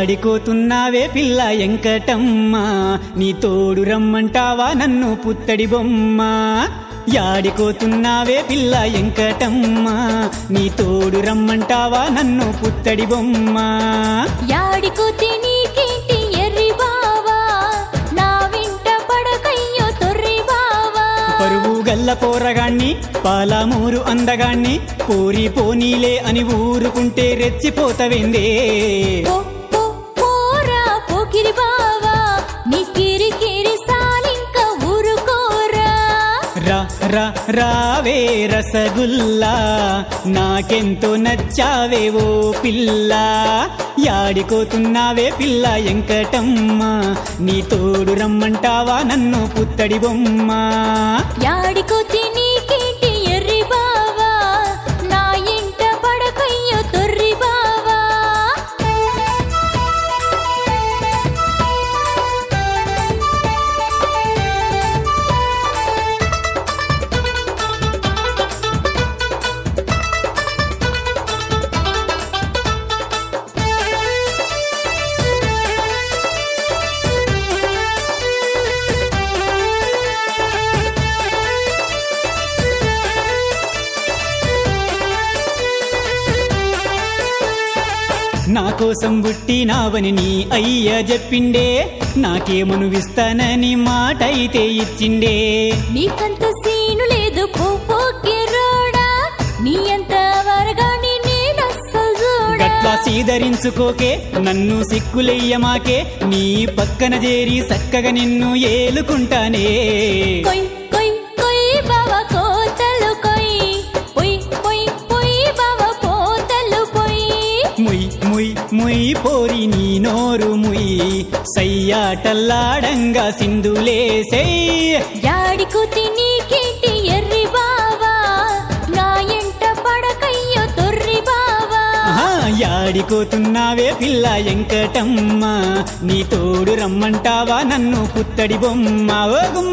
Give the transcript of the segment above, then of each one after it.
యాడికోతున్నావే పిల్ల ఎంకటమ్మ నీ తోడు రమ్మంటావా నన్ను పుత్తడి బొమ్మ యాడికోతున్నావే పిల్ల ఎంకటమ్మ నీ తోడు రమ్మంటావా నన్ను పుత్తడి బొమ్మ యాడికోతే నీకేంటి ఎర్రి బావా నా వెంట పడకయ్యో తొర్రి బావా పరువు గల్ల పోరగాణ్ణి పాలమూరు అందగాణ్ణి పోరి పోనీలే అని ఊరుకుంటే రెచ్చిపోతవేందే పో పో పోరా పోకిరి బావా నీ కిరి కిరి సాలింక ఊరుకోరా రా రా రావే రసగుల్లా నాకెంతో నచ్చావే ఓ పిల్ల యాడికోతున్నావే పిల్ల ఎంకటమ్మ నీ తోడు రమ్మంటావా నన్ను పుత్తడి బొమ్మ యాడికోతే నీకేంటి ఎర్రి బావా నా ఎంట పడకయ్యో తొర్రి బావా నా కోసం పుట్టినావని నీ అయ్య చెప్పిండే నాకేమనువిస్తానని మాట అయితే ఇచ్చిండే నీకంత సీను లేదు పో పోకిరోడా నీ అంత వరగాని నేనస్సలు చూడా గట్లా సీదరించుకోకే నన్ను సిక్కులెయ్యమాకే నీ పక్కన చేరి చక్కగా నిన్ను ఏలుకుంటానే కొయ్ కొయ్ కొయ్ బావ కోతలు కొయ్ పొయ్ పొయ్ పొయ్ బావ కోతలు పొయ్ ముయ్ ముయ్ ముయ్ పోరి నీ నోరు ముయ్ సయ్యాటల్లాడంగా సింధులేసే యాడికుతి నీకేంటి ఎర్రి బావా నా ఎంట పడకయ్యో తొర్రి బావా యాడికోతున్నావే పిల్ల ఎంకటమ్మ నీ తోడు రమ్మంటావా నన్ను పుత్తడి బొమ్మ ఓ గుమ్మ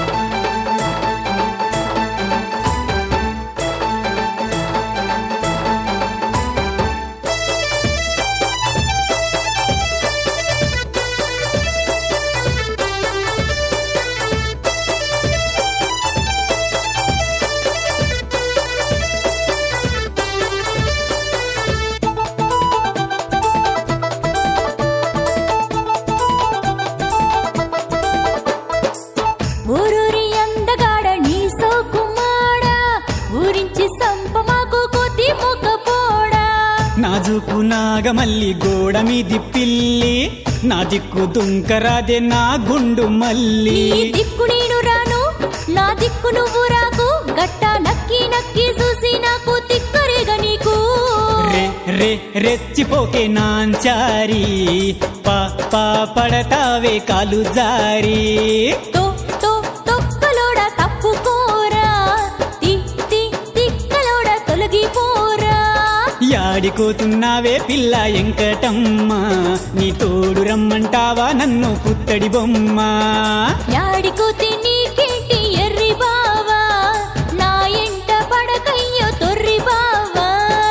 ఊరూరి అందగాడ నీ సోకుమాడా ఊరించి సంప మాకు కొద్ది మొక్కపోడా నాజుకు నాగమల్లి గోడ మీది పిల్లి నా దిక్కు దుంకరాదే నా గుండు మల్లి నీ దిక్కు నేను రాను నా దిక్కు నువ్వు రాకు గట్ట నక్కి నక్కి చూసి నాకు తిక్కరేగా నీకు రే రే రెచ్చిపోకే నాంచారి పా పా పడతావే కాలు జారి తో తో తొక్కలోడ తప్పుకోరా తి తి తిక్కలోడ తొలగిపోరా యాడికోతున్నావే పిల్ల ఎంకటమ్మ నీ తోడు రమ్మంటావా నన్ను పుత్తడి బొమ్మ యాడికోతే నీకేంటి ఎర్రి బావా నా ఎంట పడకయ్యో తొర్రి బావా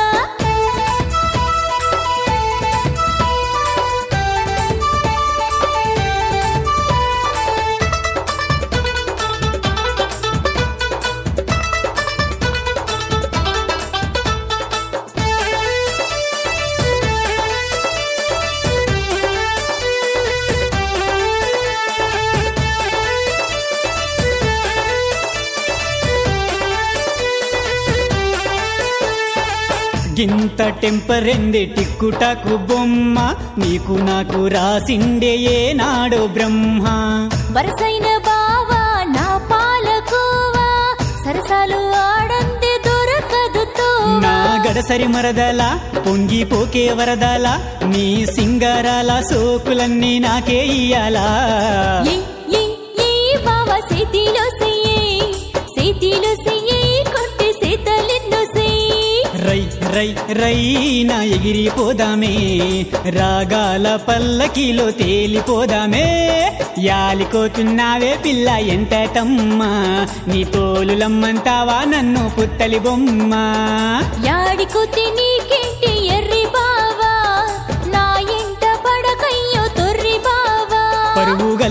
గింత టెంపరెందే టిక్కుటాకు బొమ్మ నీకు నాకు రాసిండే ఏనాడో బ్రహ్మ వరసైన బావా నా పాలకోవా సరసాలు ఆడందే దొరకదు నా తోవా గడసరి మరదల పొంగిపోకే వరదల నీ సింగారాల సోకులన్నీ నాకే ఇయ్యాలా ఏ ఏ ఏ బావా చేతిలో సెయ్యి చేతిలో సెయ్యి కొట్టి చేతలెన్నో సెయ్యి రై రై రై నా ఎగిరిపోదామే రాగాల పల్లకిలో తేలిపోదామే యాలికోతున్నావే పిల్ల ఎంతటమ్మ నీ తోలులమ్మంటావా నన్ను పుత్తలి బొమ్మ యాడికొత్తి నీకేంటి ఎర్రి బావా నా ఇంట పడక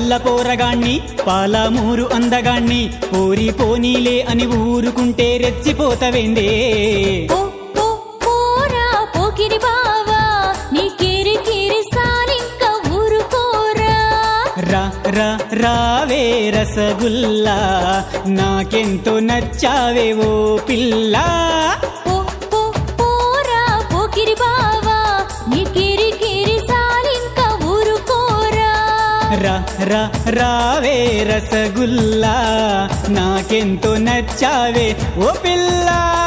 పల్ల పోరగాణ్ణి పాలమూరు అందగాణ్ణి పోరి పోనీలే అని ఊరుకుంటే రెచ్చిపోతవేందే పో పో పోరా పోకిరి బావా నీ కిరి కిరి సాలింక ఊరుకోరా రా రా రావే రసగుల్లా నాకెంతో నచ్చావే ఓ పిల్ల పో పో పోరా పోకిరి బావా నీ కిరి కిరి సాలింక ఊరుకోరా రా రా రావే రసగుల్లా నాకెంతో నచ్చావే ఓ పిల్ల